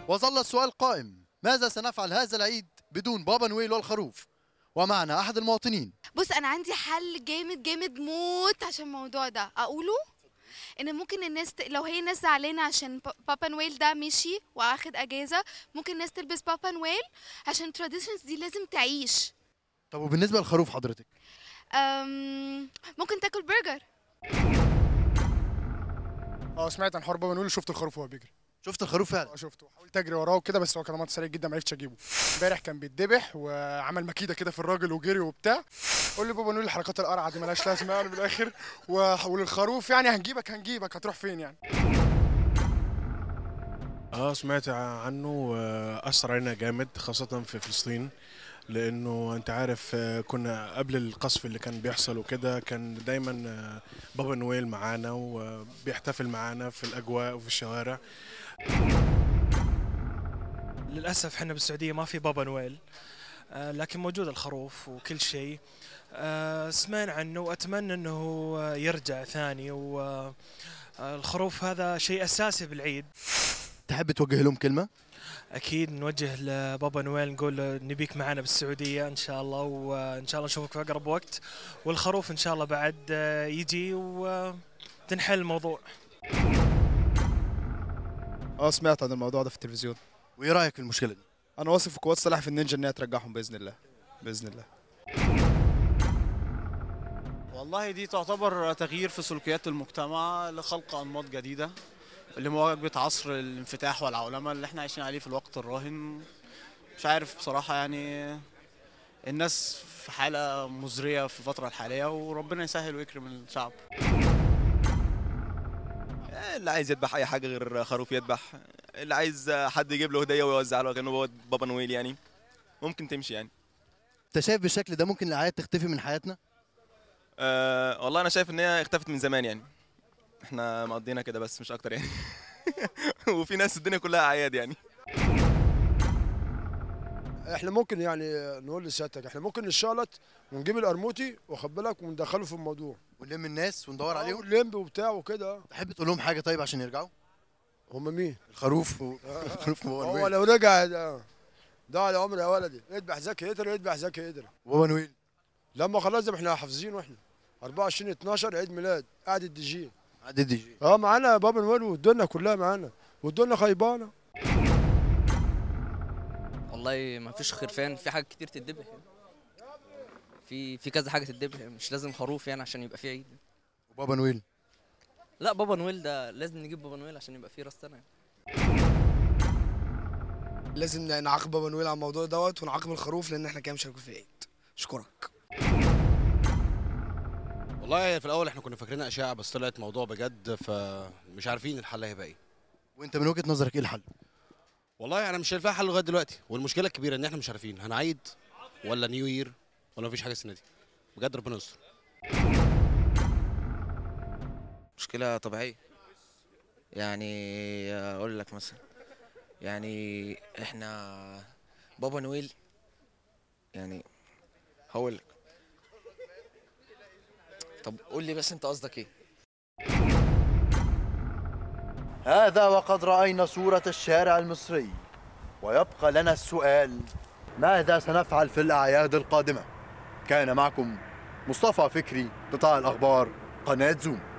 وظل السؤال قائم ماذا سنفعل هذا العيد بدون بابا نويل والخروف ومعنا أحد المواطنين بص انا عندي حل جامد جامد موت عشان الموضوع ده اقوله ان ممكن الناس ت... لو هي الناس زعلانه عشان با- بابا نويل ده مشي واخد اجازه ممكن الناس تلبس بابا نويل عشان التراديشنز دي لازم تعيش طب وبالنسبة للخروف حضرتك أم... ممكن تاكل برجر اه سمعت عن حوار بابا نقول شفت الخروف وهو بيجري شفت الخروف فعلا اه شفته حاولت اجري وراه وكده بس هو كان مات سريع جدا ما عرفتش اجيبه امبارح كان بيتذبح وعمل مكيده كده في الراجل وجري وبتاع قول لي بابا نقول الحركات القرعه دي ملهاش لازمه يعني بالاخر و- والخروف يعني هنجيبك هنجيبك هتروح فين يعني اه سمعت عنه آه، اثر علينا جامد خاصه في فلسطين لانه انت عارف آه، كنا قبل القصف اللي كان بيحصل وكده كان دايما آه، بابا نويل معانا وبيحتفل معانا في الاجواء وفي الشوارع للاسف احنا بالسعوديه ما في بابا نويل آه، لكن موجود الخروف وكل شيء آه، سمعنا عنه واتمنى انه يرجع ثاني والخروف هذا شيء اساسي بالعيد تحب توجه لهم كلمة اكيد نوجه لبابا نويل نقول له نبيك معنا بالسعوديه ان شاء الله وان شاء الله نشوفك في اقرب وقت والخروف ان شاء الله بعد آه، يجي وتنحل الموضوع اه سمعت عن الموضوع ده في التلفزيون وإيه رأيك في المشكلة دي انا واثق في قوات سلاح في النينجا انها ترجعهم باذن الله باذن الله والله دي تعتبر تغيير في سلوكيات المجتمع لخلق أنماط جديدة لمواكبة عصر الانفتاح والعولمة اللي احنا عايشين عليه في الوقت الراهن مش عارف بصراحة يعني الناس في حالة مزرية في الفترة الحالية وربنا يسهل ويكرم الشعب اللي عايز يذبح اي حاجه غير خروف يذبح اللي عايز حد يجيب له هديه ويوزع له كانه هو بابا نويل يعني ممكن تمشي يعني أنت شايف بالشكل ده ممكن الأعياد تختفي من حياتنا أه والله انا شايف ان هي اختفت من زمان يعني احنا مقضينا كده بس مش اكتر يعني وفي ناس الدنيا كلها اعياد يعني احنا ممكن يعني نقول لسيادتك احنا ممكن نشالت ونجيب القرموطي واخد بالك وندخله في الموضوع ونلم الناس وندور عليهم ونلم وبتاع وكده تحب تقول لهم حاجة طيب عشان يرجعوا هم مين؟ الخروف و... الخروف وبابا هو نويل لو رجع ده ده على عمر يا ولدي اذبح زكي يقدر يذبح زكي يقدر وبابا نويل لما خلاص زي ما احنا حافظينه احنا 24 12 عيد ميلاد قاعد الدي جي عدد دي جي اه معانا بابا نويل والدنيا كلها معانا والدنيا خيبانه والله ما فيش خرفان في حاجات كتير تتذبح يعني. في في كذا حاجه تتذبح مش لازم خروف يعني عشان يبقى في عيد وبابا نويل لا بابا نويل ده لازم نجيب بابا نويل عشان يبقى في راس سنه لازم نعاقب بابا نويل على الموضوع دوت ونعاقب الخروف لان احنا كده مش هنكون في عيد اشكرك والله في الاول احنا كنا فاكرينها اشاعه بس طلعت موضوع بجد فمش عارفين الحل هيبقى ايه وانت من وجهة نظرك ايه الحل والله انا مش شايف لها حل لغايه دلوقتي والمشكله الكبيره ان احنا مش عارفين هنعيد ولا نيو يير ولا مفيش حاجه السنه دي بجد ربنا يستر مشكلة طبيعية يعني أقول لك مثلا يعني إحنا بابا نويل يعني هقول لك طب قول لي بس أنت قصدك إيه؟ هذا وقد رأينا صورة الشارع المصري ويبقى لنا السؤال ماذا سنفعل في الأعياد القادمة كان معكم مصطفى فكري قطاع الأخبار قناة زوم